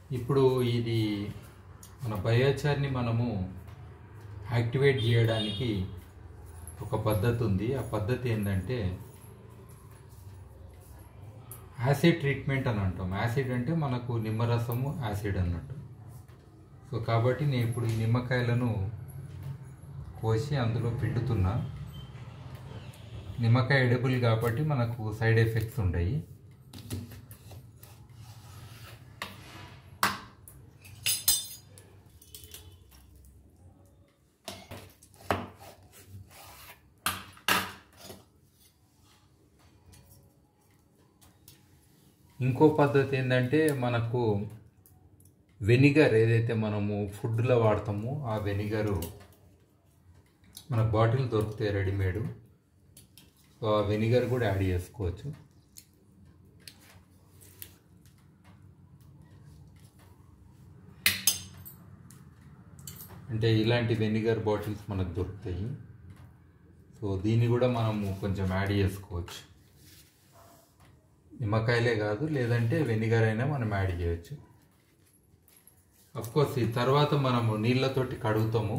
ఇప్పుడు ఇది మన బయోచార్ని మనము యాక్టివేట్ చేయడానికి ఒక పద్ధతి ఉంది ఆ పద్ధతి ఏంటంటే యాసిడ్ ట్రీట్మెంట్ అని అంటాం యాసిడ్ అంటే మనకు నిమ్మరసము యాసిడ్ అన్నట్టు సో కాబట్టి నేను ఇప్పుడు ఈ నిమ్మకాయలను కోసి అందులో పిండుతున్నా నిమ్మకాయ ఎడబుల్ కాబట్టి మనకు సైడ్ ఎఫెక్ట్స్ ఉంటాయి ఇంకో పద్ధతి ఏంటంటే మనకు వెనిగర్ ఏదైతే మనము ఫుడ్లో వాడతామో ఆ వెనిగరు మన బాటిల్ దొరుకుతాయి రెడీమేడ్ సో ఆ వెనిగర్ కూడా యాడ్ చేసుకోవచ్చు అంటే ఇలాంటి వెనిగర్ బాటిల్స్ మనకు దొరుకుతాయి సో దీన్ని కూడా మనము కొంచెం యాడ్ చేసుకోవచ్చు నిమ్మకాయలే కాదు లేదంటే వెనిగర్ అయినా మనం యాడ్ చేయొచ్చు కోర్స్ ఈ తర్వాత మనము నీళ్ళతోటి కడుగుతాము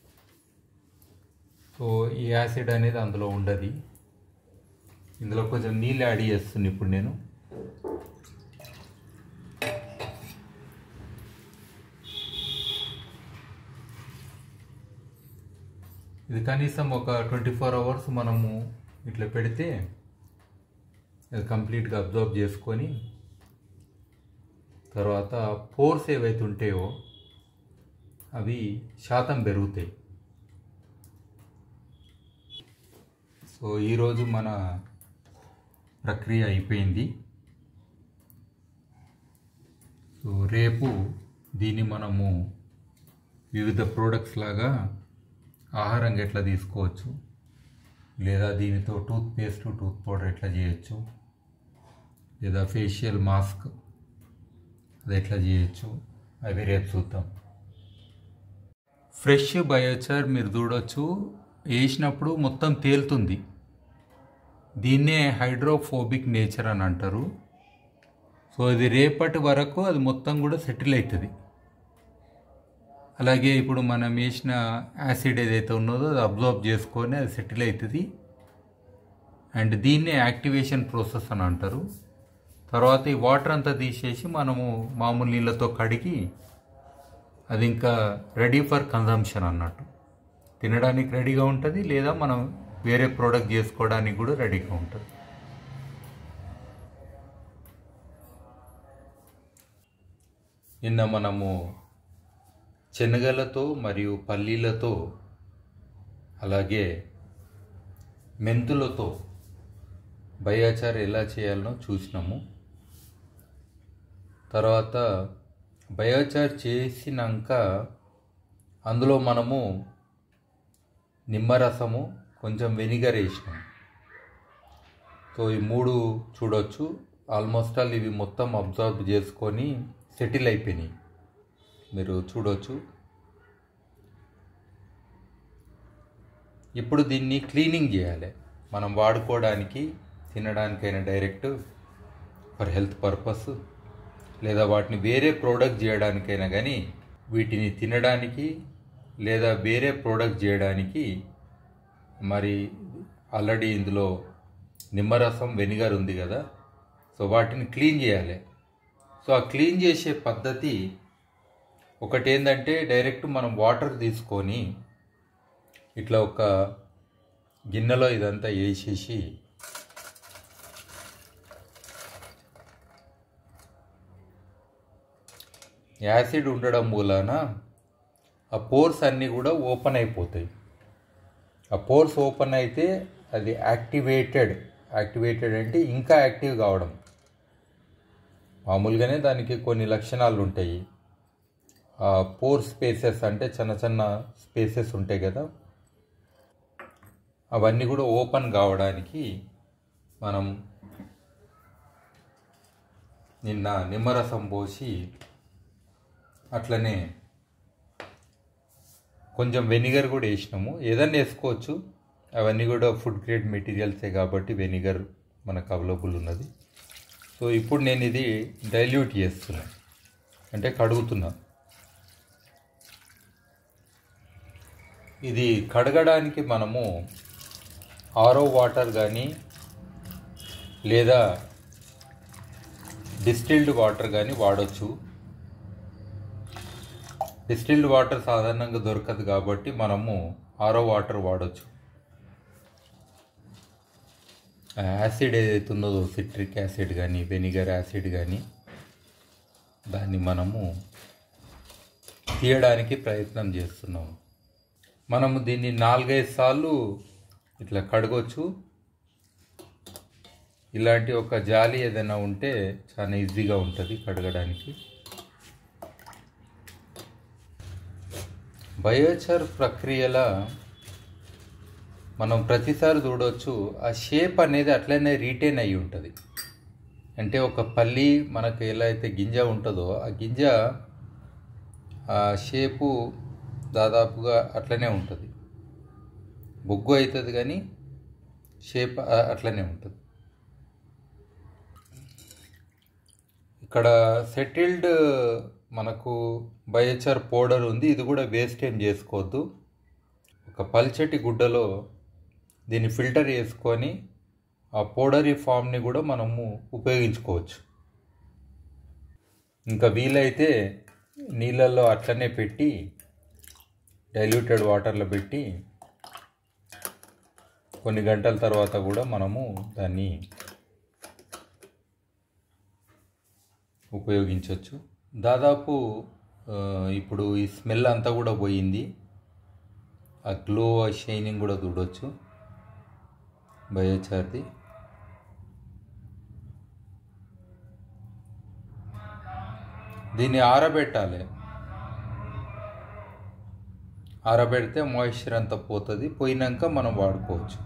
సో ఈ యాసిడ్ అనేది అందులో ఉండదు ఇందులో కొంచెం నీళ్ళు యాడ్ చేస్తుంది ఇప్పుడు నేను ఇది కనీసం ఒక ట్వంటీ ఫోర్ అవర్స్ మనము ఇట్లా పెడితే అది కంప్లీట్గా అబ్జర్వ్ చేసుకొని తర్వాత పోర్స్ ఏవైతే ఉంటాయో అవి శాతం పెరుగుతాయి సో ఈరోజు మన ప్రక్రియ అయిపోయింది సో రేపు దీన్ని మనము వివిధ ప్రోడక్ట్స్ లాగా ఆహారంగా ఎట్లా తీసుకోవచ్చు లేదా దీనితో టూత్ పేస్ట్ టూత్ పౌడర్ ఎట్లా చేయొచ్చు లేదా ఫేషియల్ మాస్క్ అది ఎట్లా చేయొచ్చు అవి రేపు చూద్దాం ఫ్రెష్ బయోచార్ మీరు చూడొచ్చు వేసినప్పుడు మొత్తం తేలుతుంది దీన్నే హైడ్రోఫోబిక్ నేచర్ అని అంటారు సో ఇది రేపటి వరకు అది మొత్తం కూడా సెటిల్ అవుతుంది అలాగే ఇప్పుడు మనం వేసిన యాసిడ్ ఏదైతే ఉన్నదో అది అబ్జర్వ్ చేసుకొని అది సెటిల్ అవుతుంది అండ్ దీన్నే యాక్టివేషన్ ప్రాసెస్ అని అంటారు తర్వాత ఈ వాటర్ అంతా తీసేసి మనము మామూలు నీళ్ళతో కడిగి అది ఇంకా రెడీ ఫర్ కన్జంప్షన్ అన్నట్టు తినడానికి రెడీగా ఉంటుంది లేదా మనం వేరే ప్రోడక్ట్ చేసుకోవడానికి కూడా రెడీగా ఉంటుంది నిన్న మనము శనగలతో మరియు పల్లీలతో అలాగే మెంతులతో బయాచార్ ఎలా చేయాలనో చూసినాము తర్వాత బయోచార్ చేసినాక అందులో మనము నిమ్మరసము కొంచెం వెనిగర్ వేసినాం సో ఈ మూడు చూడొచ్చు ఆల్మోస్ట్ ఆల్ ఇవి మొత్తం అబ్జర్వ్ చేసుకొని సెటిల్ అయిపోయినాయి మీరు చూడొచ్చు ఇప్పుడు దీన్ని క్లీనింగ్ చేయాలి మనం వాడుకోవడానికి తినడానికైనా డైరెక్ట్ ఫర్ హెల్త్ పర్పస్ లేదా వాటిని వేరే ప్రోడక్ట్ చేయడానికైనా కానీ వీటిని తినడానికి లేదా వేరే ప్రోడక్ట్ చేయడానికి మరి ఆల్రెడీ ఇందులో నిమ్మరసం వెనిగర్ ఉంది కదా సో వాటిని క్లీన్ చేయాలి సో ఆ క్లీన్ చేసే పద్ధతి ఒకటి ఏంటంటే డైరెక్ట్ మనం వాటర్ తీసుకొని ఇట్లా ఒక గిన్నెలో ఇదంతా వేసేసి యాసిడ్ ఉండడం మూలాన ఆ పోర్స్ అన్నీ కూడా ఓపెన్ అయిపోతాయి ఆ పోర్స్ ఓపెన్ అయితే అది యాక్టివేటెడ్ యాక్టివేటెడ్ అంటే ఇంకా యాక్టివ్ కావడం మామూలుగానే దానికి కొన్ని లక్షణాలు ఉంటాయి ఆ పోర్ స్పేసెస్ అంటే చిన్న చిన్న స్పేసెస్ ఉంటాయి కదా అవన్నీ కూడా ఓపెన్ కావడానికి మనం నిన్న నిమ్మరసం పోసి అట్లనే కొంచెం వెనిగర్ కూడా వేసినాము ఏదన్నా వేసుకోవచ్చు అవన్నీ కూడా ఫుడ్ గ్రేడ్ మెటీరియల్సే కాబట్టి వెనిగర్ మనకు అవైలబుల్ ఉన్నది సో ఇప్పుడు నేను ఇది డైల్యూట్ చేస్తున్నాను అంటే కడుగుతున్నా ఇది కడగడానికి మనము ఆరో వాటర్ కానీ లేదా డిస్టిల్డ్ వాటర్ కానీ వాడచ్చు డిస్టిల్డ్ వాటర్ సాధారణంగా దొరకదు కాబట్టి మనము ఆరో వాటర్ వాడచ్చు యాసిడ్ ఏదైతే ఉన్నదో సిట్రిక్ యాసిడ్ కానీ వెనిగర్ యాసిడ్ కానీ దాన్ని మనము తీయడానికి ప్రయత్నం చేస్తున్నాము మనము దీన్ని నాలుగైదు సార్లు ఇట్లా కడగొచ్చు ఇలాంటి ఒక జాలి ఏదైనా ఉంటే చాలా ఈజీగా ఉంటుంది కడగడానికి బయోచార్ ప్రక్రియల మనం ప్రతిసారి చూడవచ్చు ఆ షేప్ అనేది అట్లనే రీటైన్ అయి ఉంటుంది అంటే ఒక పల్లి మనకు ఎలా అయితే గింజ ఉంటుందో ఆ గింజ ఆ షేపు దాదాపుగా అట్లనే ఉంటుంది బొగ్గు అవుతుంది కానీ షేప్ ఆ- అట్లనే ఉంటుంది ఇక్కడ సెటిల్డ్ మనకు బయోచార్ పౌడర్ ఉంది ఇది కూడా వేస్ట్ ఏం చేసుకోవద్దు ఒక పల్చటి గుడ్డలో దీన్ని ఫిల్టర్ చేసుకొని ఆ పౌడరీ ఫామ్ని కూడా మనము ఉపయోగించుకోవచ్చు ఇంకా వీలైతే నీళ్ళల్లో అట్లనే పెట్టి డైల్యూటెడ్ వాటర్లో పెట్టి కొన్ని గంటల తర్వాత కూడా మనము దాన్ని ఉపయోగించవచ్చు దాదాపు ఆ, ఇప్పుడు ఈ స్మెల్ అంతా కూడా పోయింది ఆ గ్లో ఆ షైనింగ్ కూడా చూడవచ్చు బయోచార్ది దీన్ని ఆరబెట్టాలి ఆరబెడితే మాయిశ్చర్ అంతా పోతుంది పోయినాక మనం వాడుకోవచ్చు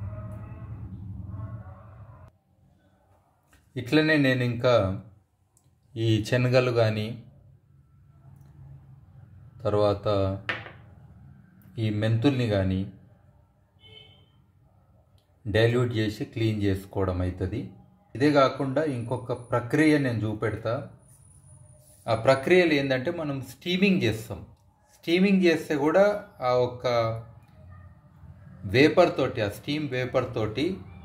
ఇట్లనే నేను ఇంకా ఈ శనగలు కానీ తర్వాత ఈ మెంతుల్ని కానీ డైల్యూట్ చేసి క్లీన్ చేసుకోవడం అవుతుంది ఇదే కాకుండా ఇంకొక ప్రక్రియ నేను చూపెడతా ఆ ప్రక్రియలు ఏంటంటే మనం స్టీమింగ్ చేస్తాం స్టీమింగ్ చేస్తే కూడా ఆ ఒక్క వేపర్ తోటి ఆ స్టీమ్ వేపర్ తోటి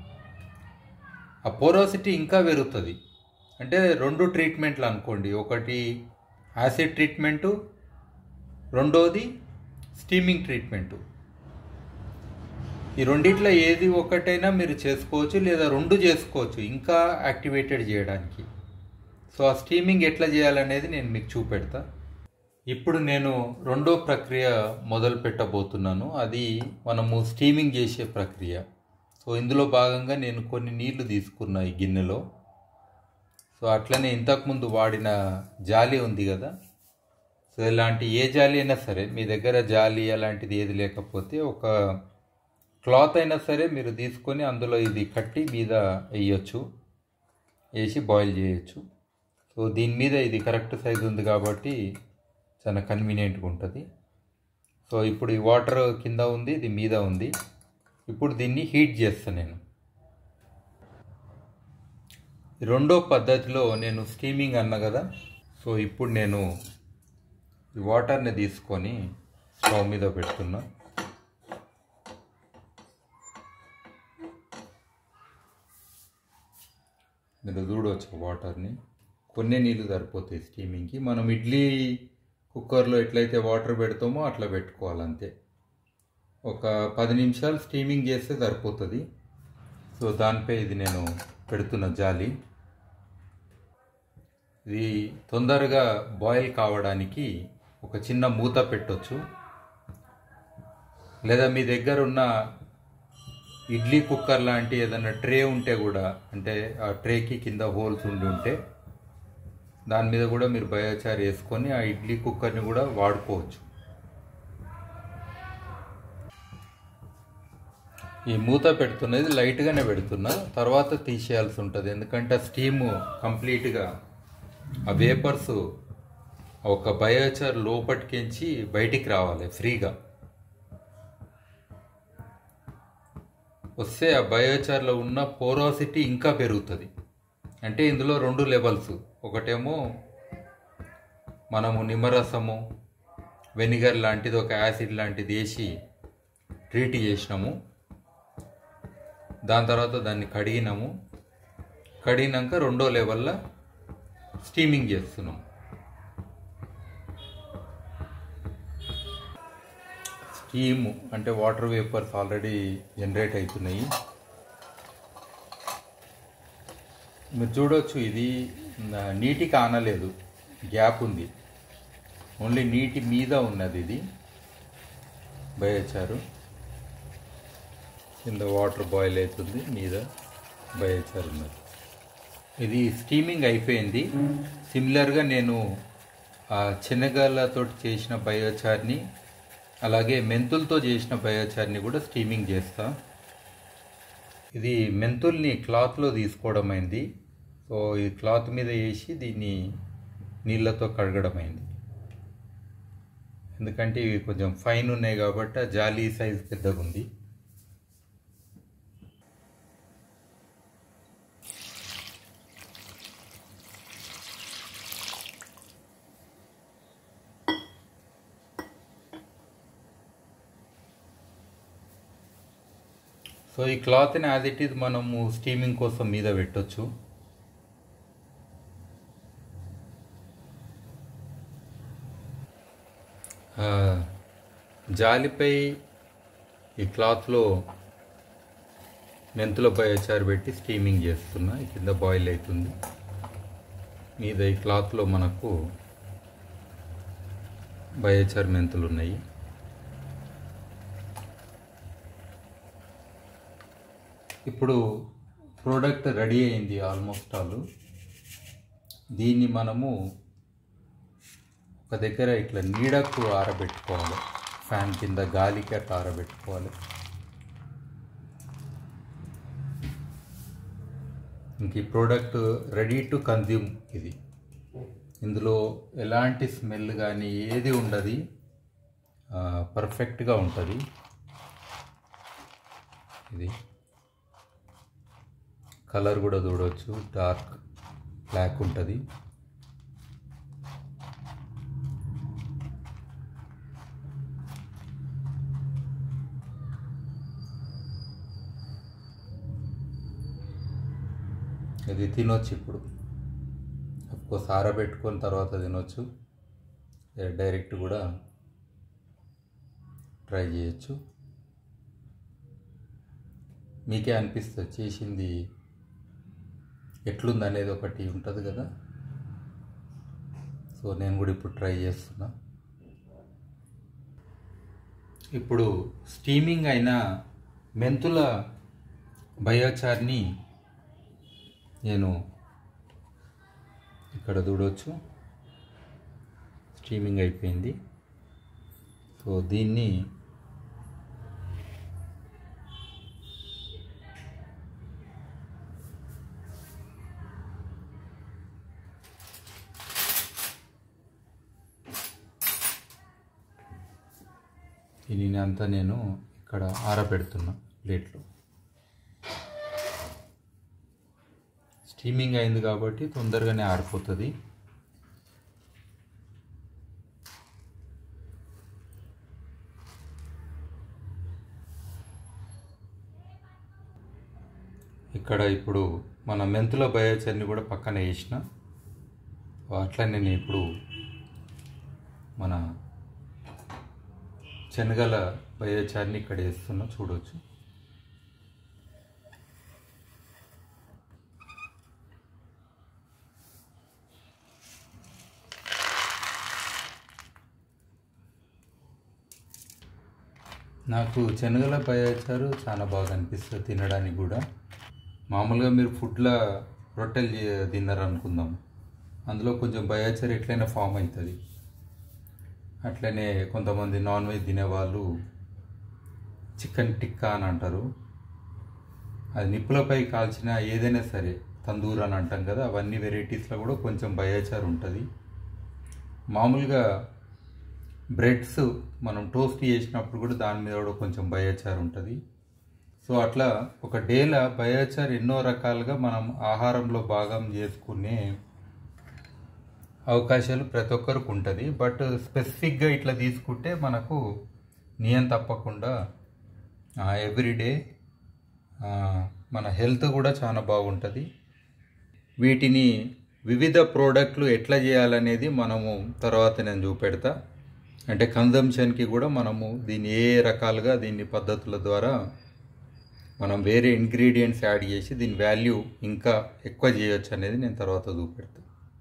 ఆ పోరోసిటీ ఇంకా పెరుగుతుంది అంటే రెండు ట్రీట్మెంట్లు అనుకోండి ఒకటి యాసిడ్ ట్రీట్మెంటు రెండోది స్టీమింగ్ ట్రీట్మెంటు ఈ రెండిట్లో ఏది ఒకటైనా మీరు చేసుకోవచ్చు లేదా రెండు చేసుకోవచ్చు ఇంకా యాక్టివేటెడ్ చేయడానికి సో ఆ స్టీమింగ్ ఎట్లా చేయాలనేది నేను మీకు చూపెడతా ఇప్పుడు నేను రెండో ప్రక్రియ మొదలు పెట్టబోతున్నాను అది మనము స్టీమింగ్ చేసే ప్రక్రియ సో ఇందులో భాగంగా నేను కొన్ని నీళ్లు తీసుకున్నా ఈ గిన్నెలో సో అట్లనే ఇంతకుముందు వాడిన జాలి ఉంది కదా సో ఇలాంటి ఏ జాలి అయినా సరే మీ దగ్గర జాలి అలాంటిది ఏది లేకపోతే ఒక క్లాత్ అయినా సరే మీరు తీసుకొని అందులో ఇది కట్టి మీద వేయచ్చు వేసి బాయిల్ చేయొచ్చు సో దీని మీద ఇది కరెక్ట్ సైజ్ ఉంది కాబట్టి చాలా కన్వీనియంట్గా ఉంటుంది సో ఇప్పుడు ఈ వాటర్ కింద ఉంది ఇది మీద ఉంది ఇప్పుడు దీన్ని హీట్ చేస్తాను నేను ఈ రెండో పద్ధతిలో నేను స్టీమింగ్ అన్నా కదా సో ఇప్పుడు నేను ఈ వాటర్ని తీసుకొని స్టవ్ మీద పెడుతున్నా మీరు చూడవచ్చు వాటర్ని కొన్ని నీళ్ళు సరిపోతాయి స్టీమింగ్కి మనం ఇడ్లీ కుక్కర్లో ఎట్లయితే వాటర్ పెడతామో అట్లా పెట్టుకోవాలంతే ఒక పది నిమిషాలు స్టీమింగ్ చేస్తే సరిపోతుంది సో దానిపై ఇది నేను పెడుతున్న జాలి ఇది తొందరగా బాయిల్ కావడానికి ఒక చిన్న మూత పెట్టొచ్చు లేదా మీ దగ్గర ఉన్న ఇడ్లీ కుక్కర్ లాంటి ఏదైనా ట్రే ఉంటే కూడా అంటే ఆ ట్రేకి కింద హోల్స్ ఉండి ఉంటే దాని మీద కూడా మీరు బయోచార్ వేసుకొని ఆ ఇడ్లీ కుక్కర్ని కూడా వాడుకోవచ్చు ఈ మూత పెడుతున్నది లైట్గానే పెడుతున్నా తర్వాత తీసేయాల్సి ఉంటుంది ఎందుకంటే ఆ స్టీము కంప్లీట్గా ఆ వేపర్స్ ఒక బయోచార్ లోపటికించి బయటికి రావాలి ఫ్రీగా వస్తే ఆ బయోచార్లో ఉన్న పోరోసిటీ ఇంకా పెరుగుతుంది అంటే ఇందులో రెండు లెవెల్స్ ఒకటేమో మనము నిమ్మరసము వెనిగర్ లాంటిది ఒక యాసిడ్ లాంటిది వేసి ట్రీట్ చేసినాము దాని తర్వాత దాన్ని కడిగినాము కడిగినాక రెండో లెవెల్లో స్టీమింగ్ చేస్తున్నాం స్టీమ్ అంటే వాటర్ వేపర్స్ ఆల్రెడీ జనరేట్ అవుతున్నాయి మీరు చూడొచ్చు ఇది న- నీటికి ఆనలేదు గ్యాప్ ఉంది ఓన్లీ నీటి మీద ఉన్నది ఇది బయచారు కింద వాటర్ బాయిల్ అవుతుంది మీద బయచారు ఉన్నది ఇది స్టీమింగ్ అయిపోయింది సిమిలర్గా నేను ఆ శనగలతో చేసిన బయోచార్ని అలాగే మెంతులతో చేసిన బయోచార్ని కూడా స్టీమింగ్ చేస్తా ఇది మెంతుల్ని క్లాత్లో తీసుకోవడం అయింది సో ఈ క్లాత్ మీద వేసి దీన్ని నీళ్ళతో కడగడం అయింది ఎందుకంటే ఇవి కొంచెం ఫైన్ ఉన్నాయి కాబట్టి ఆ జాలీ సైజ్ పెద్దగా ఉంది సో ఈ క్లాత్ని యాజ్ ఇట్ ఈజ్ మనము స్టీమింగ్ కోసం మీద పెట్టొచ్చు ఆ, జాలిపై ఈ క్లాత్లో మెంతుల బయచారు పెట్టి స్టీమింగ్ చేస్తున్నా ఈ కింద బాయిల్ అవుతుంది మీద ఈ క్లాత్లో మనకు బయచారు మెంతులు ఉన్నాయి ఇప్పుడు ప్రోడక్ట్ రెడీ అయింది ఆల్మోస్ట్ ఆల్ దీన్ని మనము ఒక దగ్గర ఇట్లా నీడకు ఆరబెట్టుకోవాలి ఫ్యాన్ కింద గాలికి అట్లా ఆరబెట్టుకోవాలి ఇంక ఈ ప్రోడక్ట్ రెడీ టు కన్జ్యూమ్ ఇది ఇందులో ఎలాంటి స్మెల్ కానీ ఏది ఉండదు పర్ఫెక్ట్గా ఉంటుంది ఇది కలర్ కూడా చూడవచ్చు డార్క్ బ్లాక్ ఉంటుంది ఇది తినొచ్చు ఇప్పుడు అఫ్కోర్స్ ఆరబెట్టుకొని తర్వాత తినొచ్చు ఏ డైరెక్ట్ కూడా ట్రై చేయొచ్చు మీకే అనిపిస్తుంది చేసింది ఎట్లుంది అనేది ఒకటి ఉంటుంది కదా సో నేను కూడా ఇప్పుడు ట్రై చేస్తున్నా ఇప్పుడు స్టీమింగ్ అయిన మెంతుల బయోచార్ని నేను ఇక్కడ చూడవచ్చు స్ట్రీమింగ్ అయిపోయింది సో దీన్ని దీనిని అంతా నేను ఇక్కడ ఆరబెడుతున్నా ప్లేట్లో స్టీమింగ్ అయింది కాబట్టి తొందరగానే ఆరిపోతుంది ఇక్కడ ఇప్పుడు మన మెంతుల బయోచర్ని కూడా పక్కన వేసిన అట్లా నేను ఇప్పుడు మన శనగల బయోచార్ని ఇక్కడ వేస్తున్నా చూడవచ్చు నాకు శనగల బయోచారు చాలా బాగా అనిపిస్తుంది తినడానికి కూడా మామూలుగా మీరు ఫుడ్లో రొట్టెలు చే- తిన్నారు అనుకుందాం అందులో కొంచెం బయోచారు ఎట్లయినా ఫామ్ అవుతుంది అట్లనే కొంతమంది నాన్ వెజ్ తినేవాళ్ళు చికెన్ టిక్కా అని అంటారు అది నిప్పులపై కాల్చిన ఏదైనా సరే తందూర్ అని అంటాం కదా అవన్నీ వెరైటీస్లో కూడా కొంచెం బయోచారు ఉంటుంది మామూలుగా బ్రెడ్స్ మనం టోస్ట్ చేసినప్పుడు కూడా దాని మీద కూడా కొంచెం బయోచార్ ఉంటుంది సో అట్లా ఒక డేల బయోచార్ ఎన్నో రకాలుగా మనం ఆహారంలో భాగం చేసుకునే అవకాశాలు ప్రతి ఒక్కరికి ఉంటుంది బట్ స్పెసిఫిక్గా ఇట్లా తీసుకుంటే మనకు నియం తప్పకుండా ఎవ్రీడే మన హెల్త్ కూడా చాలా బాగుంటుంది వీటిని వివిధ ప్రోడక్ట్లు ఎట్లా చేయాలనేది మనము తర్వాత నేను చూపెడతా అంటే కన్జంప్షన్కి కూడా మనము దీన్ని ఏ రకాలుగా దీన్ని పద్ధతుల ద్వారా మనం వేరే ఇంగ్రీడియంట్స్ యాడ్ చేసి దీని వాల్యూ ఇంకా ఎక్కువ చేయొచ్చు అనేది నేను తర్వాత చూపెడతా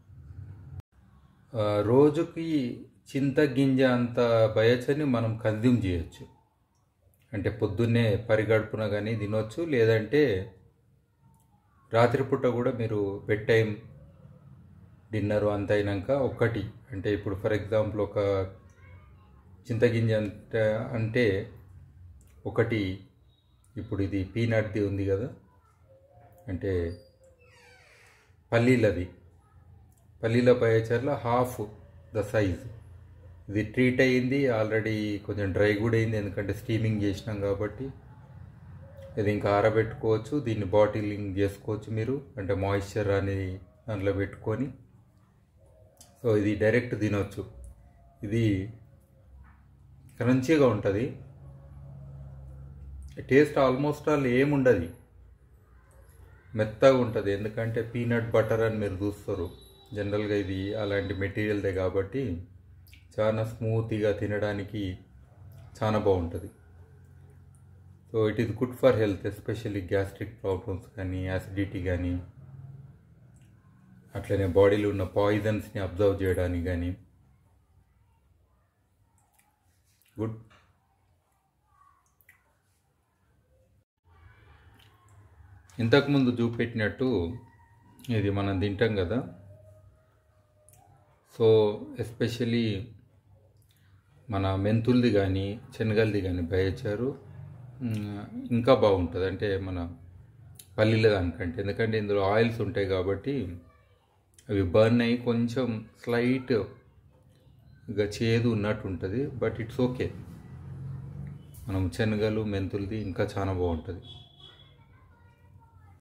ఆ, రోజుకి చింతగింజ అంత బయచని మనం కన్జ్యూమ్ చేయొచ్చు అంటే పొద్దున్నే పరిగడుపున కానీ తినొచ్చు లేదంటే రాత్రిపూట కూడా మీరు బెడ్ టైం డిన్నర్ అంత అయినాక ఒక్కటి అంటే ఇప్పుడు ఫర్ ఎగ్జాంపుల్ ఒక చింతగింజ అంటే అంటే ఒకటి ఇప్పుడు ఇది పీనట్ది ఉంది కదా అంటే పల్లీలది పల్లీల పయచర్ల హాఫ్ ద సైజ్ ఇది ట్రీట్ అయ్యింది ఆల్రెడీ కొంచెం డ్రై కూడా అయింది ఎందుకంటే స్టీమింగ్ చేసినాం కాబట్టి ఇది ఇంకా ఆరబెట్టుకోవచ్చు దీన్ని బాటిలింగ్ చేసుకోవచ్చు మీరు అంటే మాయిశ్చర్ అనేది దాంట్లో పెట్టుకొని సో ఇది డైరెక్ట్ తినొచ్చు ఇది క్రంచీగా ఉంటుంది టేస్ట్ ఆల్మోస్ట్ ఆల్ ఏముండదు మెత్తగా ఉంటుంది ఎందుకంటే పీనట్ బటర్ అని మీరు చూస్తారు జనరల్గా ఇది అలాంటి మెటీరియల్దే కాబట్టి చాలా స్మూత్గా తినడానికి చాలా బాగుంటుంది so it is good for health especially gastric problems కానీ యాసిడిటీ కానీ అట్లనే బాడీలో ఉన్న పాయిజన్స్ని అబ్జర్వ్ చేయడానికి కానీ గుడ్ ఇంతకుముందు చూపెట్టినట్టు ఇది మనం తింటాం కదా సో ఎస్పెషలీ మన మెంతులది కానీ శనగలది కానీ బయచారు ఇంకా బాగుంటుంది అంటే మన పల్లీల దానికంటే ఎందుకంటే ఇందులో ఆయిల్స్ ఉంటాయి కాబట్టి అవి బర్న్ అయ్యి కొంచెం స్లైట్ ఇక చేదు ఉన్నట్టు ఉంటుంది బట్ ఇట్స్ ఓకే మనం శనగలు మెంతులది ఇంకా చాలా బాగుంటుంది